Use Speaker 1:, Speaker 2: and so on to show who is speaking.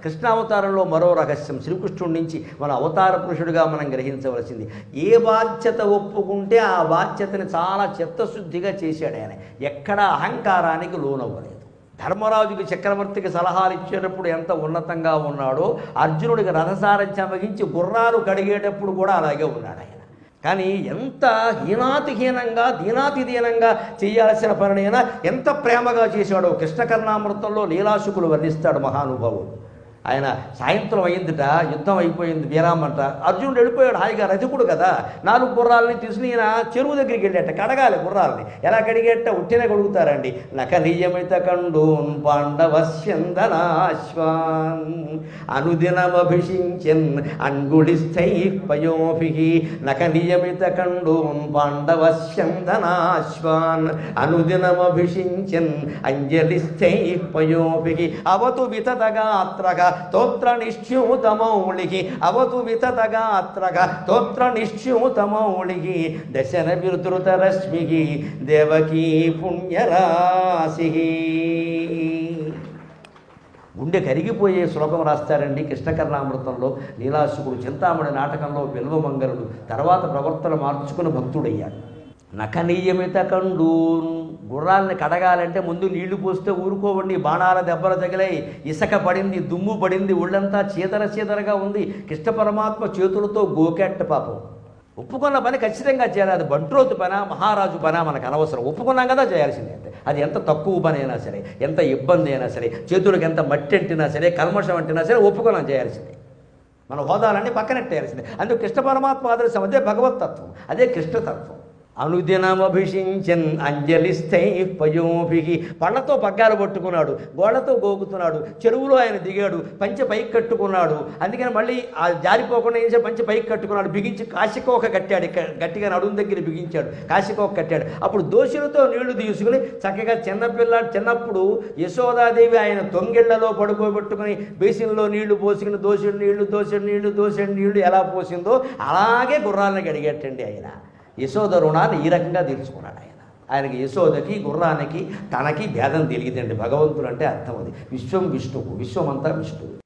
Speaker 1: కృష్ణావతారంలో మరో రహస్యం శ్రీకృష్ణుడి నుంచి మన అవతార పురుషుడిగా మనం గ్రహించవలసింది ఏ బాధ్యత ఒప్పుకుంటే ఆ బాధ్యతని చాలా చిత్తశుద్ధిగా చేశాడు ఆయన ఎక్కడా అహంకారానికి లోనవ్వలేదు ధర్మరాజుకి చక్రవర్తికి సలహాలు ఇచ్చేటప్పుడు ఎంత ఉన్నతంగా ఉన్నాడో అర్జునుడికి రథసారథ్యం వహించి గుర్రాలు కడిగేటప్పుడు కూడా అలాగే ఉన్నాడు ఆయన కానీ ఎంత హీనాతిహీనంగా దీనాతిదీనంగా చేయాల్సిన పనినైనా ఎంత ప్రేమగా చేశాడో కృష్ణకర్ణామృతంలో లీలాశుకులు వర్ణిస్తాడు మహానుభావుడు ఆయన సాయంత్రం అయిందిట యుద్ధం అయిపోయింది విరామంట అర్జునుడు వెళ్ళిపోయాడు హాయిగా రజకుడు కదా నాలుగు గుర్రాలని తీసుకుని ఈయన చెరువు దగ్గరికి వెళ్ళేట కడగాలి గుర్రాలని ఎలా కడిగేట ఉట్టినే కడుగుతారండి నక నియమిత కండూన్ పాండవస్యందనాశ్వాన్ అనుదినమభిషించన్ అంగుళిస్థై పయోభి నక నియమిత కండూన్ పాండవస్యందనాశ్వాన్ అనుదినమభిషించన్ అంజలిస్థై పయోభి అవతు వితతగాత్రగా తోత్ర నిశ్చ్యూతమౌళికి అవతు వితతగాత్రగా తోత్ర నిశ్చ్యూతమౌళికి దశన విరుధృత రశ్మికి దేవకీ పుణ్యరాశి గుండె కరిగిపోయే శ్లోకం రాస్తారండి కృష్ణకర్ణామృతంలో లీలాశుకుడు చింతామణి నాటకంలో బిల్వమంగళుడు తర్వాత ప్రవర్తన మార్చుకుని భక్తుడయ్యాడు నఖనీయమిత కండు గుర్రాలని కడగాలంటే ముందు నీళ్లు పోస్తే ఊరుకోవండి బాణాల దెబ్బలు తగిలాయి ఇసక పడింది దుమ్ము పడింది ఒళ్ళంతా చీదర చీదరగా ఉంది కృష్ణ పరమాత్మ చేతులతో గోకెట్ట పాపం ఒప్పుకున్న పని ఖచ్చితంగా చేయాలి అది బంట్రోతు పన మహారాజు పన మనకు అనవసరం ఒప్పుకున్నాం కదా చేయాల్సిందే అంతే అది ఎంత తక్కువ పని అయినా సరే ఎంత ఇబ్బంది అయినా సరే చేతులకు ఎంత మట్టి అంటినా సరే కల్మషం అంటినా సరే ఒప్పుకున్నాం చేయాల్సిందే మన హోదాలన్నీ పక్కనెట్టేయాల్సిందే అందుకు కృష్ణ పరమాత్మ ఆదర్శం అదే భగవత్తత్వం అదే కృష్ణతత్వం అనుదినమభిషించన్ అంజలిస్థై పయోభికి పళ్ళతో పగ్గాలు పట్టుకున్నాడు గోడతో గోకుతున్నాడు చెరువులో ఆయన దిగాడు పంచె పైకి కట్టుకున్నాడు అందుకని మళ్ళీ ఆ జారిపోకుండా ఏం చేశాడు పంచె పైకి కట్టుకున్నాడు బిగించి కాశికోక కట్టాడు ఇక్కడ గట్టిగా నడుము దగ్గర బిగించాడు కాశికోక కట్టాడు అప్పుడు దోషులతో నీళ్లు తీసుకుని చక్కగా చిన్నపిల్ల చిన్నప్పుడు యశోదాదేవి ఆయన తొంగిళ్లలో పడుకోబెట్టుకుని బేసిన్లో నీళ్లు పోసుకుని దోషుడు నీళ్లు దోషుడు నీళ్లు దోషుడు నీళ్లు ఎలా పోసిందో అలాగే గుర్రాలను గడిగేటండి ఆయన యశోద రుణాన్ని ఈ రకంగా తీర్చుకున్నాడు ఆయన ఆయనకి యశోదకి గుర్రానికి తనకి భేదం తెలియదండి భగవంతుడు అంటే అర్థం అది విశ్వం విష్ణువు విశ్వమంతా విష్ణువు